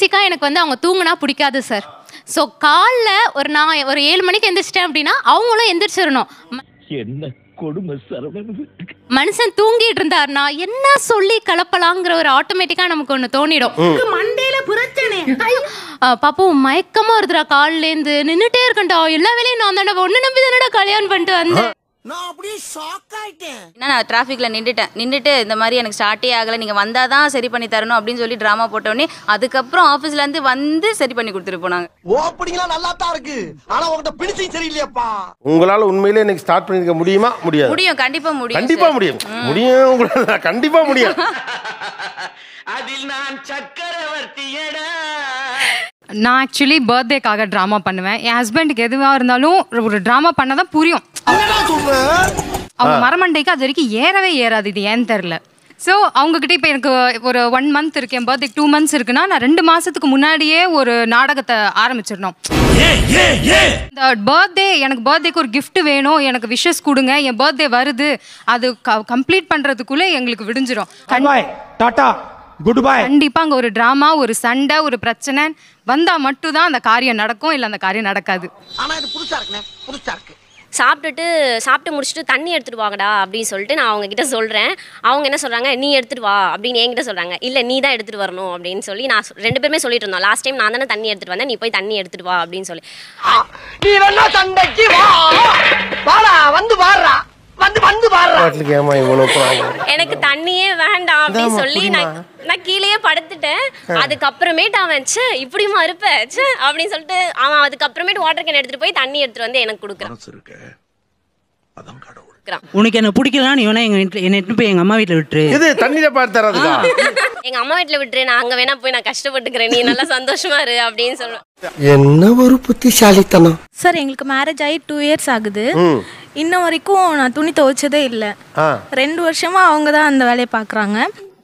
பேசிக்காக எனக்கு வந்து அவங்க தூங்குனா பிடிக்காது சார் ஸோ காலைல ஒரு நான் ஒரு ஏழு மணிக்கு எந்திரிச்சிட்டேன் அப்படின்னா அவங்களும் எந்திரிச்சிடணும் ம- என்ன கொடுமை சரவணன் மனுஷன் தூங்கிட்டு இருந்தாருன்னா என்ன சொல்லி கலப்பலாங்கிற ஒரு ஆட்டோமேட்டிக்கா நமக்கு ஒண்ணு தோணிடும் மண்டையில பிரச்சனை பாப்பா மயக்கமா வருதுடா கால்ல இருந்து நின்னுட்டே இருக்கேன்டா எல்லா வேலையும் நான் தானே ஒண்ணு நம்பி தானடா கல்யாணம் பண்ணிட்டு வந்தேன் நான் அப்படியே ஷாக் ஆயிட்டேன் ஏன்னா நான் டிராஃபிக்கில் நின்றுட்டேன் நின்றுட்டு இந்த மாதிரி எனக்கு ஸ்டார்ட்டே ஆகலை நீங்கள் வந்தால் தான் சரி பண்ணி தரணும் அப்படின்னு சொல்லி ட்ராமா போட்டோடனே அதுக்கப்புறம் ஆஃபீஸ்லேருந்து வந்து சரி பண்ணி கொடுத்துட்டு போனாங்க ஓப்பனிங்லாம் நல்லா தான் இருக்கு ஆனா உங்ககிட்ட பிடிச்சும் சரியில்லையாப்பா உங்களால உண்மையிலே இன்னைக்கு ஸ்டார்ட் பண்ணிருக்க முடியுமா முடியாது முடியும் கண்டிப்பாக முடியும் கண்டிப்பா sir. முடியும் முடியும் உங்களால கண்டிப்பா முடியும் அதில் நான் சக்கரவர்த்தியடா நான் ஆக்சுவலி பர்த்டேக்காக ட்ராமா பண்ணுவேன் என் ஹஸ்பண்டுக்கு எதுவாக இருந்தாலும் ஒரு ட்ராமா பண்ணால் தான் புரியும் என்னடா சொல்ற அவங்க மரமண்டைக்கு அது வரைக்கும் ஏறவே ஏறாது இது ஏன்னு தெரில ஸோ அவங்கக்கிட்ட இப்போ எனக்கு ஒரு ஒன் மந்த் இருக்கு என் பர்த்டே டூ மந்த்ஸ் இருக்குன்னா நான் ரெண்டு மாதத்துக்கு முன்னாடியே ஒரு நாடகத்தை ஆரம்பிச்சிடணும் இந்த பர்த்டே எனக்கு பர்த்டேக்கு ஒரு gift வேணும் எனக்கு விஷஸ் கொடுங்க என் பர்த்டே வருது அது கம்ப்ளீட் பண்ணுறதுக்குள்ளே எங்களுக்கு விடிஞ்சிரும் பாய் டாடா குட் பை கண்டிப்பா அங்க ஒரு டிராமா ஒரு சண்டை ஒரு பிரச்சனை வந்தா மட்டும் தான் அந்த காரியம் நடக்கும் இல்ல அந்த காரியம் நடக்காது ஆனா இது புதுசா இருக்குண்ணே புதுசா இருக்கு சாப்பிட்டுட்டு சாப்பிட்டு முடிச்சுட்டு தண்ணி எடுத்துட்டு வாங்கடா அப்படின்னு சொல்லிட்டு நான் அவங்க கிட்ட சொல்கிறேன் அவங்க என்ன சொல்கிறாங்க நீ எடுத்துட்டு வா அப்படின்னு என்கிட்ட சொல்கிறாங்க இல்லை நீ தான் எடுத்துட்டு வரணும் அப்படின்னு சொல்லி நான் சொ- ரெண்டு பேருமே சொல்லிட்டு இருந்தோம் லாஸ்ட் டைம் நான் தானே தண்ணி எடுத்துட்டு வந்தேன் நீ போய் தண்ணி எடுத்துட்டு வா அப்படின்னு சொல்லி நீ வேணா சண்டைக்கு வா வாடா வந்து பாடுறா வந்து வந்து பாடுறா நாட்டுக்கு ஏமா இவ்வளவு போறாங்க எனக்கு தண்ணியே வேண்டாம் அப்படின்னு இந்தாம்மா, சொல்லி நான் நான் கீழேயே படுத்துட்டேன் அதுக்கப்புறமேட்டு அவன் ச்சே இப்படிமா இருப்ப ச்சே அப்படின்னு சொல்லிட்டு அவன் அதுக்கப்புறமேட்டு வாட்டர் கேன் எடுத்துட்டு போய் தண்ணி எடுத்துட்டு வந்து எனக்கு கொடுக்குறான் உனக்கு என்ன பிடிக்கலனா நீ வேணா எங்க வீட்டுல என்ன எடுத்துட்டு போய் எங்க அம்மா வீட்டுல விட்டுரு இது தண்ணியில பார்த்து தராதுக்கா எங்க அம்மா வீட்டுல விட்டுரு நான் அங்க வேணா போய் நான் கஷ்டப்பட்டுக்கிறேன் நீ நல்லா சந்தோஷமா இரு அப்படின்னு சொல்லுவேன் என்ன ஒரு புத்திசாலித்தனம் சார் எங்களுக்கு மேரேஜ் ஆகி டூ இயர்ஸ் ஆகுது இன்ன வரைக்கும் நான் துணி துவைச்சதே இல்லை ஆ. ரெண்டு வருஷமா அவங்க தான் அந்த வேலையை பார்க்குறாங்க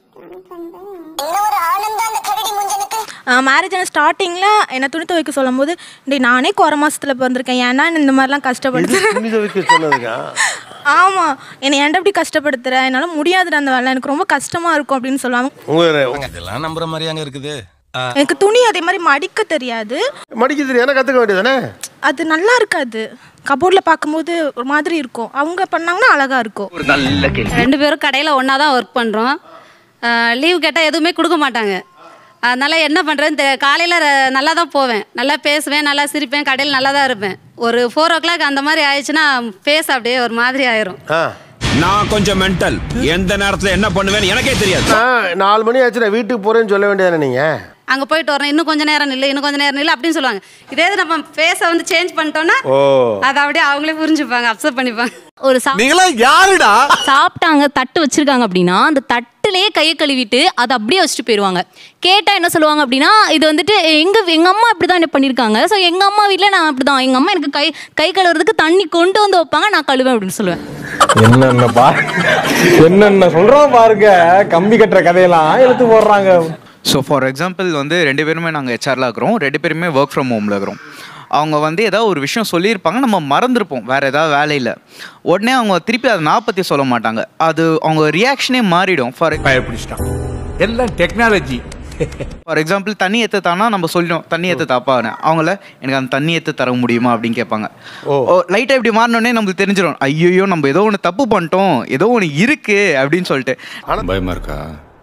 மேரேஜ் ஆன ஸ்டார்டிங்கில் என்னை துணி துவைக்க சொல்லும் போது டேய் நானே குறை மாசத்துல பிறந்திருக்கேன் ஏன்னா இந்த மாதிரிலாம் கஷ்டப்படுத்துறேன் துணி துவைக்க சொன்னதுக்கா ஆமாம் என்னை ஏன்டா இப்படி கஷ்டப்படுத்துற என்னால் முடியாதுடா அந்த வேலை எனக்கு ரொம்ப கஷ்டமாக இருக்கும் அப்படின்னு சொல்லுவாங்க உங்க இதெல்லாம் நம்புற மாதிரியாங்க இருக்குது எனக்கு துணி அதே மாதிரி மடிக்க தெரியாது மடிக்க தெரியும் கத்துக்க வேண்டியதானே அது நல்லா இருக்காது கபோர்டில் பார்க்கும்போது ஒரு மாதிரி இருக்கும் அவங்க பண்ணாங்கன்னா அழகா இருக்கும் ஒரு நல்ல கேள்வி ரெண்டு பேரும் கடையில் ஒன்றா தான் ஒர்க் பண்ணுறோம் லீவ் கேட்டால் எதுவுமே கொடுக்க மாட்டாங்க அதனால் என்ன பண்ணுறேன்னு தெ காலையில் நல்லா தான் போவேன் நல்லா பேசுவேன் நல்லா சிரிப்பேன் கடையில் நல்லா தான் இருப்பேன் ஒரு ஃபோர் ஓ கிளாக் அந்த மாதிரி ஆயிடுச்சுன்னா ஃபேஸ் அப்படியே ஒரு மாதிரி ஆயிரும் ஆ. நான் கொஞ்சம் மென்டல் எந்த நேரத்துல என்ன பண்ணுவேன்னு எனக்கே தெரியாது ஆ, நாலு மணி ஆச்சு நான் வீட்டுக்கு போறேன்னு சொல்ல வேண்டியதானே நீங்க அங்கே போயிட்டு வரேன் இன்னும் கொஞ்சம் நேரம் நில்லு இன்னும் கொஞ்சம் நேரம் நில்லு அப்படின்னு சொல்லுவாங்க இதே இது நம்ம ஃபேஸை வந்து சேஞ்ச் பண்ணிட்டோம்னா ஓ அதை அப்படியே அவங்களே புரிஞ்சுப்பாங்க அப்சர்வ் பண்ணிப்பாங்க ஒரு சா நீங்களா யாருடா சாப்பிட்டாங்க தட்டு வச்சிருக்காங்க அப்படின்னா அந்த தட்டுலயே கையை கழுவிட்டு அதை அப்படியே வச்சுட்டு போயிடுவாங்க கேட்டா என்ன சொல்லுவாங்க அப்படின்னா இது வந்துட்டு எங்க எங்க அம்மா இப்படிதான் என்ன பண்ணிருக்காங்க ஸோ எங்க அம்மா வீட்ல நான் அப்படிதான் எங்க அம்மா எனக்கு கை கை கழுவுறதுக்கு தண்ணி கொண்டு வந்து வைப்பாங்க நான் கழுவேன் அப்படின்னு சொல்லுவேன் என்னென்ன பா என்னென்ன சொல்றோம் பாருங்க கம்பி கட்டுற கதையெல்லாம் எடுத்து போடுறாங்க ஸோ ஃபார் எக்ஸாம்பிள் வந்து ரெண்டு பேருமே நாங்கள் ஹெச்ஆரில் இருக்கிறோம் ரெண்டு பேருமே ஒர்க் ஃப்ரம் ஹோமில் இருக்கிறோம் அவங்க வந்து ஏதாவது ஒரு விஷயம் சொல்லியிருப்பாங்க நம்ம மறந்துருப்போம் வேறு ஏதாவது வேலையில் உடனே அவங்க திருப்பி அதை நாற்பத்தி சொல்ல மாட்டாங்க அது அவங்க ரியாக்ஷனே மாறிடும் ஃபார் பயப்பிடிச்சிட்டான் எல்லாம் டெக்னாலஜி ஃபார் எக்ஸாம்பிள் தண்ணி ஏற்று தானா நம்ம சொல்லிடும் தண்ணி ஏற்று தாப்பான்னு அவங்கள எனக்கு அந்த தண்ணி ஏற்று தர முடியுமா அப்படின்னு கேட்பாங்க ஓ லைட்டாக இப்படி மாறினோடனே நம்மளுக்கு தெரிஞ்சிடும் ஐயோ நம்ம ஏதோ ஒன்று தப்பு பண்ணிட்டோம் ஏதோ ஒன்று இருக்கு அப்படின்னு சொல்லிட்டு பயமா இருக்கா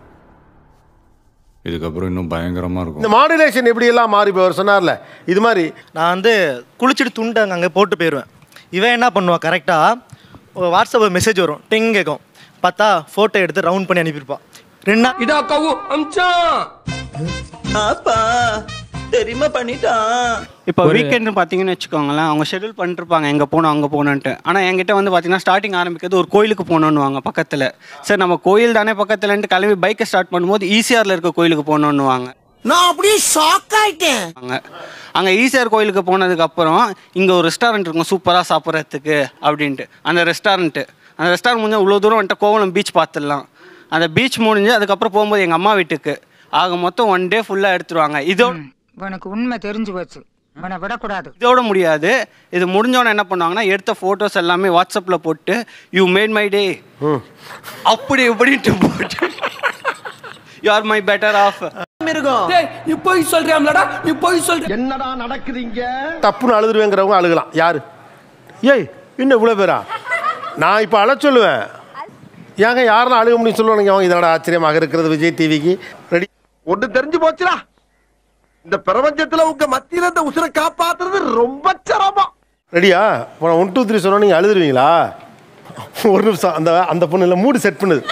இதுக்கப்புறம் இன்னும் பயங்கரமா இருக்கும் இந்த மாடுலேஷன் எப்படி எல்லாம் மாறி போய் அவர் சொன்னார்ல இது மாதிரி நான் வந்து குளிச்சுட்டு துண்டு அங்கே அங்கே போட்டு போயிடுவேன் இவன் என்ன பண்ணுவான் கரெக்டாக வாட்ஸ்அப்பில் மெசேஜ் வரும் டிங் கேட்கும் பார்த்தா ஃபோட்டோ எடுத்து ரவுண்ட் பண்ணி அனுப்பியிருப்பான் ரெண்டு நாள் இதா கவு அம்சம் அப்பா தெரியுமா பண்ணிட்டான் இப்போ வீக்கெண்டு பார்த்தீங்கன்னு வச்சுக்கோங்களேன் அவங்க ஷெட்யூல் பண்ணிருப்பாங்க எங்கே போகணும் அங்கே போகணுன்ட்டு ஆனால் என்கிட்ட வந்து பார்த்தீங்கன்னா ஸ்டார்டிங் ஆரம்பிக்கிறது ஒரு கோயிலுக்கு போகணுன்னுவாங்க பக்கத்தில் சரி நம்ம கோயில் தானே பக்கத்துலன்ட்டு கிளம்பி பைக்கை ஸ்டார்ட் பண்ணும்போது ஈசிஆரில் இருக்க கோயிலுக்கு போகணுன்னுவாங்க நான் அப்படியே ஷாக் ஆயிட்டேன் அங்கே அங்கே ஈசிஆர் கோயிலுக்கு போனதுக்கப்புறம் இங்கே ஒரு ரெஸ்டாரண்ட் இருக்கும் சூப்பராக சாப்பிட்றதுக்கு அப்படின்ட்டு அந்த ரெஸ்டாரண்ட்டு அந்த ரெஸ்டாரண்ட் முடிஞ்சு இவ்வளோ தூரம் வந்துட்டு கோவலம் பீச் பார்த்துடலாம் அந்த பீச் முடிஞ்சு அதுக்கப்புறம் போகும்போது எங்கள் அம்மா வீட்டுக்கு ஆக மொத்தம் ஒன் டே ஃபுல்லாக எடுத்துருவாங்க இதோட உனக்கு உண்மை தெரிஞ்சு போச்சு உன்னை விடக்கூடாது இதோட முடியாது இது முடிஞ்சோடனே என்ன பண்ணுவாங்கன்னா எடுத்த ஃபோட்டோஸ் எல்லாமே வாட்ஸ்அப்பில் போட்டு யூ மேட் மை டே அப்படி இப்படின்ட்டு போட்டு you are my better half நீ போய் சொல்றியாம்லடா நீ போய் சொல்ற என்னடா நடக்குதுங்க தப்புன்னு அழுதுருவேங்கிறவங்க அழுகலாம் யாரு ஏய் இன்னும் இவ்வளோ பேரா நான் இப்போ அழ சொல்லுவேன் ஏங்க யாரெல்லாம் அழுக முடியும் சொல்லுவானுங்க அவங்க இதனோட ஆச்சரியமாக இருக்கிறது விஜய் டிவிக்கு ரெடி ஒண்ணு தெரிஞ்சு போச்சுடா இந்த பிரபஞ்சத்துல உங்க மத்தியில இந்த உசுரை காப்பாத்துறது ரொம்ப சிரமம் ரெடியா இப்போ ஒன் டூ த்ரீ சொன்னா நீங்கள் அழுதுருவீங்களா ஒரு நிமிஷம் அந்த அந்த பொண்ணு இல்லை மூடு செட் பண்ணுது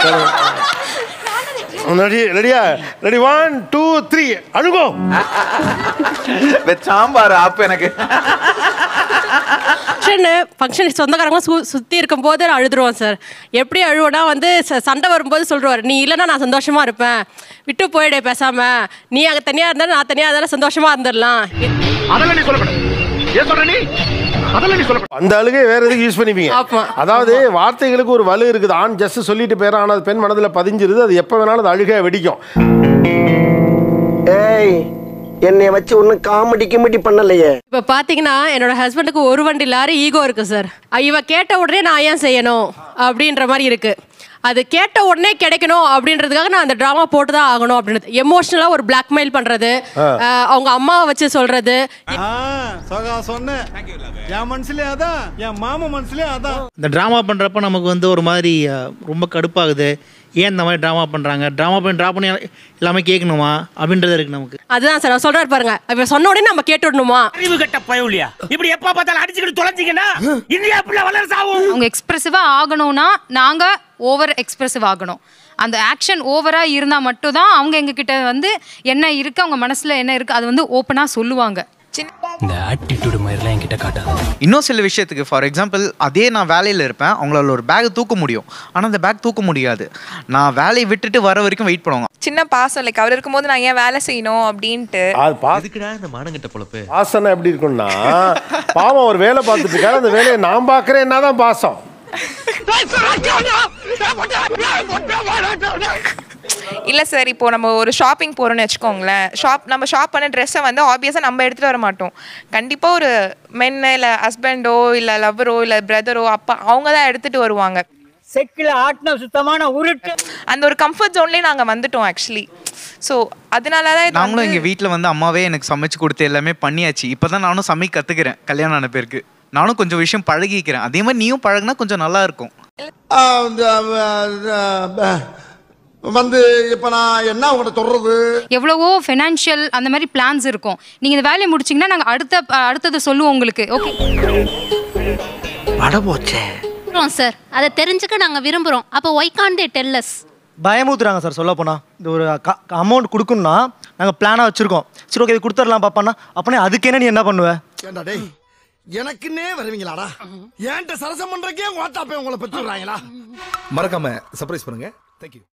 ரெடி ரெடியா ரெடி ஒன் டூ த்ரீ அழுகோ சாம்பார் ஆப் எனக்கு ஃபங்க்ஷனு ஃபங்க்ஷன் சொந்தக்காரங்க சு சுற்றி இருக்கும்போது நான் அழுதுருவோம் சார் எப்படி அழுவோன்னா வந்து ச- சண்டை வரும்போது சொல்லுவார் நீ இல்லைன்னா நான் சந்தோஷமாக இருப்பேன் விட்டு போயிடு பேசாம நீ அங்கே தனியாக இருந்தாலும் நான் தனியாக இருந்தாலும் சந்தோஷமாக இருந்துடலாம் அதெல்லாம் நீ சொல்லக்கூடாது ஏன் சொல்ற நீ அதெல்லாம் நீ சொல்லக்கூடாது அந்த அழுகை வேற எதுக்கு யூஸ் பண்ணிப்பீங்க ஆமா. அதாவது வார்த்தைகளுக்கு ஒரு வலு இருக்குது ஆண் ஜஸ்ட் சொல்லிட்டு போயிடும் ஆனால் அது பெண் மனதில் பதிஞ்சிருது அது எப்போ வேணாலும் அது அழுகையை வெடிக்கும் ஏய் என்னைய வச்சு ஒன்னும் காமெடி கிமெடி பண்ணலையே இப்போ பார்த்தீங்கன்னா என்னோட ஹஸ்பண்டுக்கு ஒரு வண்டி லாரி ஈகோ இருக்கு சார் இவ கேட்ட உடனே நான் ஏன் செய்யணும் அப்படின்ற மாதிரி இருக்கு அது கேட்ட உடனே கிடைக்கணும் அப்படின்றதுக்காக நான் அந்த ட்ராமா போட்டு தான் ஆகணும் அப்படின்னு எமோஷ்னலாக ஒரு பிளாக்மெயில் பண்ணுறது ஆ. அவங்க அம்மாவை வச்சு சொல்றது சகா சொன்னேன் என் மனசுலயே அதான் என் மாமா மனசுலயே அதான் இந்த ட்ராமா பண்ணுறப்ப நமக்கு வந்து ஒரு மாதிரி அஹ், ரொம்ப கடுப்பாகுது ஏன் இந்த மாதிரி ட்ராமா பண்ணுறாங்க ட்ராமா பண்ணி ட்ரா பண்ணி எல்லாமே கேட்கணுமா அப்படின்றது இருக்குது நமக்கு அதுதான் சார் அவர் சொல்றாரு பாருங்க அவ சொன்ன உடனே நம்ம கேட்டு விடணுமா அறிவு கட்ட பயவுலியா இப்படி எப்ப பார்த்தாலும் அடிச்சுக்கிட்டு தொலைஞ்சிங்கன்னா இந்தியா பிள்ளை வளர சாவும் அவங்க எக்ஸ்பிரசிவா ஆகணும்னா நாங்க ஓவர் எக்ஸ்பிரசிவ் ஆகணும் அந்த ஆக்ஷன் ஓவரா இருந்தா மட்டும் தான் அவங்க எங்க கிட்ட வந்து என்ன இருக்கு அவங்க மனசுல என்ன இருக்கு அது வந்து ஓப்பனா சொல்லுவாங்க இந்த ஆட்டிடியூடு மாதிரிலாம் என்கிட்ட காட்டாது இன்னும் சில விஷயத்துக்கு ஃபார் எக்ஸாம்பிள் அதே நான் வேலையில் இருப்பேன் அவங்களால ஒரு பேக் தூக்க முடியும் ஆனால் அந்த பேக் தூக்க முடியாது நான் வேலையை விட்டுட்டு வர வரைக்கும் வெயிட் பண்ணுவாங்க சின்ன பாசம் லைக் அவர் இருக்கும்போது நான் ஏன் வேலை செய்யணும் அப்படின்ட்டு அது பா இந்த மானங்கிட்ட பொழப்பு பாசம்னா எப்படி இருக்கும்னா பாவம் ஒரு வேலை பார்த்துட்டு இருக்காரு அந்த வேலையை நான் பார்க்குறேன்னா தான் பாசம் இல்லை சார் இப்போ நம்ம ஒரு ஷாப்பிங் போகிறோம்னு வச்சுக்கோங்களேன் ஷாப் நம்ம ஷாப் பண்ண ட்ரெஸ்ஸை வந்து ஆப்வியஸாக நம்ம எடுத்துகிட்டு வர மாட்டோம் கண்டிப்பாக ஒரு மென்னு இல்லை ஹஸ்பண்டோ இல்லை லவ்வரோ இல்லை பிரதரோ அப்பா அவங்க தான் எடுத்துகிட்டு வருவாங்க செக்கில் ஆட்டின சுத்தமான உருட்டு அந்த ஒரு கம்ஃபர்ட் ஜோன்லேயே நாங்கள் வந்துட்டோம் ஆக்சுவலி ஸோ அதனால தான் இது நாங்களும் வந்து- எங்கள் வீட்டில் வந்து அம்மாவே எனக்கு சமைச்சு கொடுத்து எல்லாமே பண்ணியாச்சு இப்போ தான் நானும் சமைக்க கற்றுக்கிறேன் கல்யாணம் ஆன பேருக்கு நானும் கொஞ்சம் விஷயம் பழகிக்கிறேன் அதே மாதிரி நீயும் பழகுனா கொஞ்சம் நல்லா இருக்கும் வந்து இப்ப நான் என்ன உங்கள்ட்ட சொல்றது எவ்வளவோ ஃபைனான்ஷியல் அந்த மாதிரி பிளான்ஸ் இருக்கும் நீங்க இந்த வேலையை முடிச்சீங்கன்னா நாங்க அடுத்த அடுத்தது சொல்லுவோம் உங்களுக்கு ஓகே பட போச்சே சார் அதை தெரிஞ்சுக்க நாங்க விரும்புறோம் அப்போ why can't they tell us பயமுத்துறாங்க சார் சொல்ல போனால் இந்த ஒரு அமௌண்ட் கொடுக்கணும்னா நாங்கள் பிளானாக வச்சுருக்கோம் சரி ஓகே இது கொடுத்துடலாம் பாப்பான்னா அப்பனே அதுக்கு என்ன நீ என்ன பண்ணுவ ஏண்டா டேய் எனக்குன்னே வருவீங்களாடா ஏன்ட்ட சரசம் பண்றக்கே உங்க வாட்டாப்பே உங்களை பெற்றுறாங்களா மறக்காம சர்ப்ரைஸ் பண்ணுங்க தேங்க்யூ